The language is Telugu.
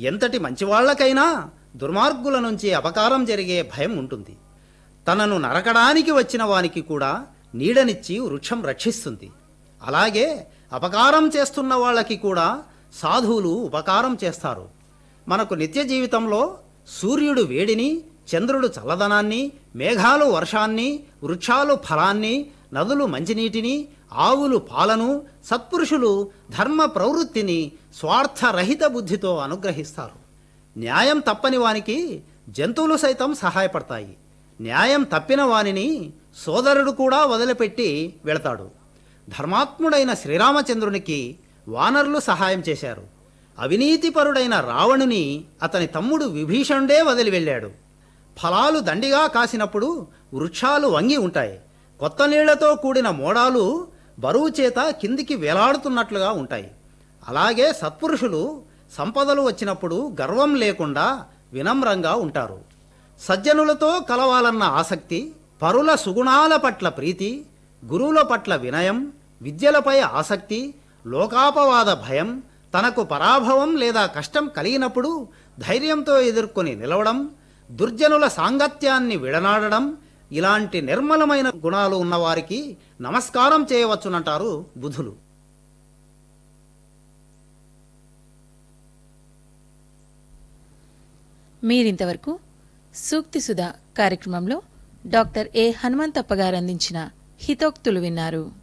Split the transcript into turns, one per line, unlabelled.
ఎంతటి మంచివాళ్లకైనా దుర్మార్గుల నుంచి అపకారం జరిగే భయం ఉంటుంది తనను నరకడానికి వచ్చిన వానికి కూడా నీడనిచ్చి వృక్షం రక్షిస్తుంది అలాగే అపకారం చేస్తున్న వాళ్ళకి కూడా సాధువులు ఉపకారం చేస్తారు మనకు నిత్య జీవితంలో సూర్యుడు వేడిని చంద్రుడు చల్లదనాన్ని మేఘాలు వర్షాన్ని వృక్షాలు ఫలాన్ని నదులు మంచినీటిని ఆవులు పాలను సత్పురుషులు ధర్మ ప్రవృత్తిని స్వార్థరహిత బుద్ధితో అనుగ్రహిస్తారు న్యాయం తప్పని వానికి జంతువులు సైతం సహాయపడతాయి న్యాయం తప్పిన వానిని సోదరుడు కూడా వదిలిపెట్టి వెళతాడు ధర్మాత్ముడైన శ్రీరామచంద్రునికి వానరులు సహాయం చేశారు అవినీతిపరుడైన రావణుని అతని తమ్ముడు విభీషణుడే వదిలి వెళ్ళాడు ఫలాలు దండిగా కాసినప్పుడు వృక్షాలు వంగి ఉంటాయి కొత్త నీళ్లతో కూడిన మోడాలు బరువు చేత కిందికి వేలాడుతున్నట్లుగా ఉంటాయి అలాగే సత్పురుషులు సంపదలు వచ్చినప్పుడు గర్వం లేకుండా వినమ్రంగా ఉంటారు సజ్జనులతో కలవాలన్న ఆసక్తి పరుల సుగుణాల పట్ల ప్రీతి గురువుల పట్ల వినయం విద్యలపై ఆసక్తి లోకాపవాద భయం తనకు పరాభవం లేదా కష్టం కలిగినప్పుడు ధైర్యంతో ఎదుర్కొని నిలవడం దుర్జనుల సాంగత్యాన్ని విడనాడడం ఇలాంటి నిర్మలమైన గుణాలు ఉన్నవారికి నమస్కారం చేయవచ్చునంటారు బుధులు
మీరింతవరకు సూక్తి సుధా కార్యక్రమంలో డాక్టర్ ఏ హనుమంతప్ప గారు అందించిన హితోక్తులు విన్నారు